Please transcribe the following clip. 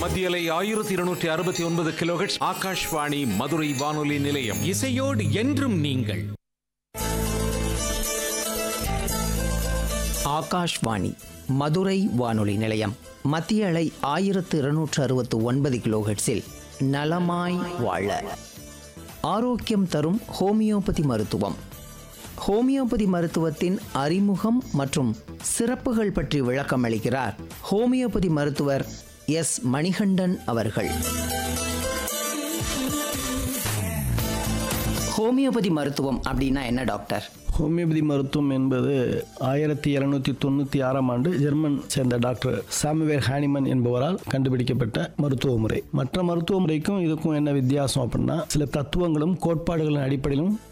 மத்தியலை ஆயிரத்தி இருநூற்றி அறுபத்தி ஒன்பது கிலோஹெட்ஸ் ஆகாஷ்வாணி மதுரை வானொலி நிலையம் இசையோடு என்றும் நீங்கள் ஆகாஷ்வாணி மதுரை வானொலி நிலையம் மத்திய அலை ஆயிரத்து இருநூற்று அறுபத்து ஒன்பது கிலோஹெட்ஸில் நலமாய் வாழ ஆரோக்கியம் தரும் ஹோமியோபதி மருத்துவம் ஹோமியோபதி மருத்துவத்தின் அறிமுகம் மற்றும் சிறப்புகள் பற்றி விளக்கம் அளிக்கிறார் ஹோமியோபதி மருத்துவர் எஸ் மணிகண்டன் அவர்கள் ஹோமியோபதி மருத்துவம் அப்படின்னா என்ன டாக்டர் ஹோமியோபதி மருத்துவம் என்பது ஆயிரத்தி எழுநூற்றி தொண்ணூற்றி ஆறாம் ஆண்டு ஜெர்மன் சேர்ந்த டாக்டர் சாமுவேர் ஹானிமன் என்பவரால் கண்டுபிடிக்கப்பட்ட மருத்துவ முறை மற்ற மருத்துவ முறைக்கும் இதுக்கும் என்ன வித்தியாசம் அப்படின்னா சில தத்துவங்களும் கோட்பாடுகளின் அடிப்படையிலும்